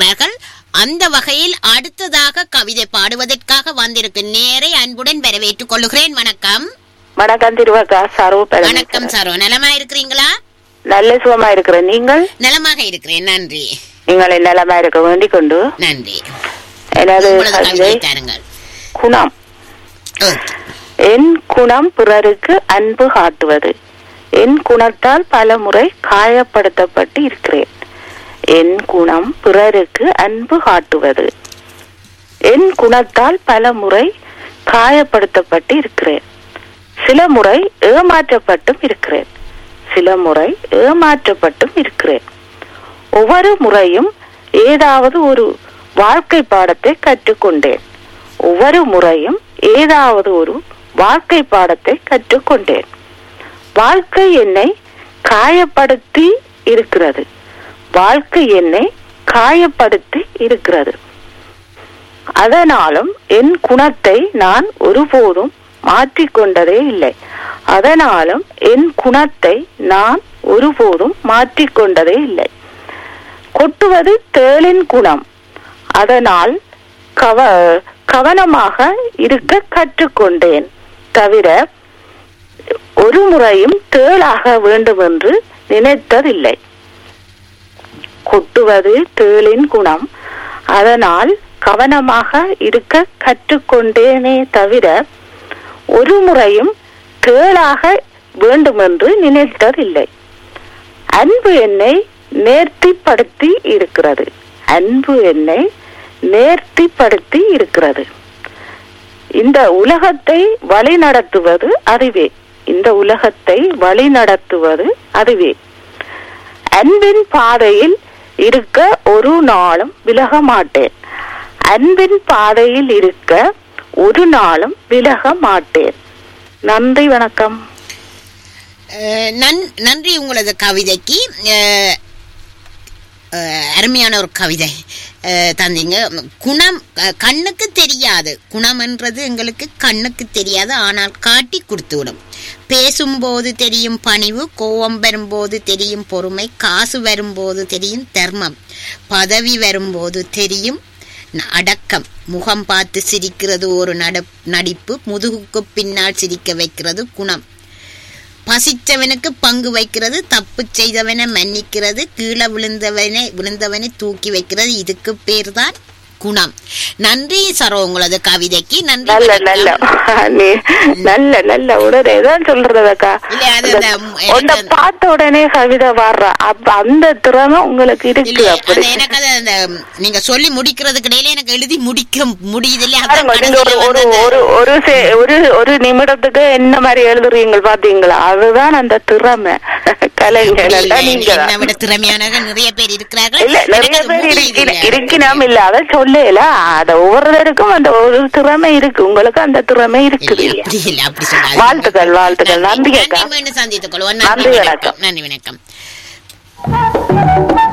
வந்திருக்கிறார்கள் அந்த வகையில் அடுத்ததாக கவிதை பாடுவதற்காக வந்திருக்கும் நேரை அன்புடன் வரவேற்றுக் கொள்ளுகிறேன் வணக்கம் வணக்கம் திருவாக்கா சரோ வணக்கம் சரோ நலமா இருக்கிறீங்களா நல்ல சுகமா இருக்கிறேன் நீங்கள் நலமாக இருக்கிறேன் நன்றி நீங்கள் நலமா இருக்க வேண்டிக் கொண்டு நன்றி எனது உங்களது கவிதை கவிதை தாருங்கள் குணம் ஓகே. என் குணம் பிறருக்கு அன்பு காட்டுவது என் குணத்தால் பல முறை காயப்படுத்தப்பட்டு இருக்கிறேன் என் குணம் பிறருக்கு அன்பு காட்டுவது என் குணத்தால் பல முறை காயப்படுத்தப்பட்டு இருக்கிறேன் சில முறை ஏமாற்றப்பட்டும் இருக்கிறேன் சில முறை ஏமாற்றப்பட்டும் இருக்கிறேன் ஒவ்வொரு முறையும் ஏதாவது ஒரு வாழ்க்கை பாடத்தை கற்றுக்கொண்டேன் ஒவ்வொரு முறையும் ஏதாவது ஒரு வாழ்க்கை பாடத்தை கற்றுக்கொண்டேன் வாழ்க்கை என்னை காயப்படுத்தி இருக்கிறது வாழ்க்கை என்னை காயப்படுத்தி இருக்கிறது அதனாலும் என் குணத்தை நான் ஒருபோதும் மாற்றிக்கொண்டதே இல்லை அதனாலும் என் குணத்தை நான் ஒருபோதும் மாற்றிக்கொண்டதே இல்லை கொட்டுவது தேளின் குணம் அதனால் கவ கவனமாக இருக்க கற்றுக்கொண்டேன் தவிர ஒரு முறையும் தேளாக வேண்டும் என்று நினைத்ததில்லை கொட்டுவது தேளின் குணம் அதனால் கவனமாக இருக்க கற்றுக்கொண்டேனே தவிர ஒரு முறையும் தேளாக வேண்டுமென்று நினைத்ததில்லை அன்பு என்னை நேர்த்திப்படுத்தி இருக்கிறது அன்பு என்னை நேர்த்திப்படுத்தி இருக்கிறது இந்த உலகத்தை வழிநடத்துவது அதுவே இந்த உலகத்தை வழிநடத்துவது அதுவே அன்பின் பாதையில் இருக்க ஒரு நாளும் விலக மாட்டேன் அன்பின் பாதையில் இருக்க ஒரு நாளும் விலக மாட்டேன் நன்றி வணக்கம் அஹ், நன்- நன்றி உங்களது கவிதைக்கு அஹ், அஹ், அருமையான ஒரு கவிதை அஹ், தந்தீங்க குணம் அஹ், கண்ணுக்கு தெரியாது குணம் என்றது எங்களுக்கு கண்ணுக்கு தெரியாது ஆனால் காட்டி கொடுத்து விடும் பேசும்போது தெரியும் பணிவு கோபம் வரும்போது தெரியும் பொறுமை காசு வரும்போது தெரியும் தர்மம் பதவி வரும்போது தெரியும் ந- அடக்கம் முகம் பார்த்து சிரிக்கிறது ஒரு நட நடிப்பு முதுகுக்கு பின்னால் சிரிக்க வைக்கிறது குணம் பசித்தவனுக்கு பங்கு வைக்கிறது தப்பு செய்தவனை மன்னிக்கிறது கீழே விழுந்தவனை விழுந்தவனை தூக்கி வைக்கிறது இதுக்கு பேர் தான் குணம் நன்றி சரோ உங்களது கவிதைக்கு நன்றி நல்ல வணக்கம். நல்ல நீ நல்ல நல்ல உடனே தான் சொல்றதக்கா இல்ல, அது அந்த எனக்கு உன்னை அந்த- பார்த்த உடனே கவிதை வர்ற அப்ப அந்த திறமை உங்களுக்கு இருக்கு இல்ல அப்படி அது எனக்கு அது அந்த நீங்க சொல்லி முடிக்கிறதுக்கு இடையில எனக்கு எழுதி முடிக்க முடியுது இல்லையா அதான் பாருங்க, நீங்க ஒரு கடைசியில ஒரு வந்து ஒரு ஒரு செ- ஒரு ஒரு நிமிடத்துக்கு என்ன மாதிரி எழுதுறீங்க பாத்தீங்களா அதுதான் அந்த திறமை கலைஞர் இல்ல, எல்லாம் நீங்க தான். என்னை விட திறமையானவர்கள் நிறைய பேர் இருக்கிறார்கள் இல்ல நிறைய எனக்கு அது பேர் முடியுது இருக்கிற- இல்ல. இருக்கணும் இல்ல அத சொல்லல அத ஒவ்வொருத்தருக்கும் அந்த ஒரு திறமை இருக்கு உங்களுக்கு அந்த திறமை இருக்குது இல்ல, அப்படி இல்ல அப்படி சொல்லாதீங்க. வாழ்த்துக்கள், வாழ்த்துக்கள். நன்றி, அக்கா. மீண்டும் சந்தித்துக் கொள்வோம் நன்றி, நன்றி வணக்கம். வணக்கம் நன்றி வணக்கம்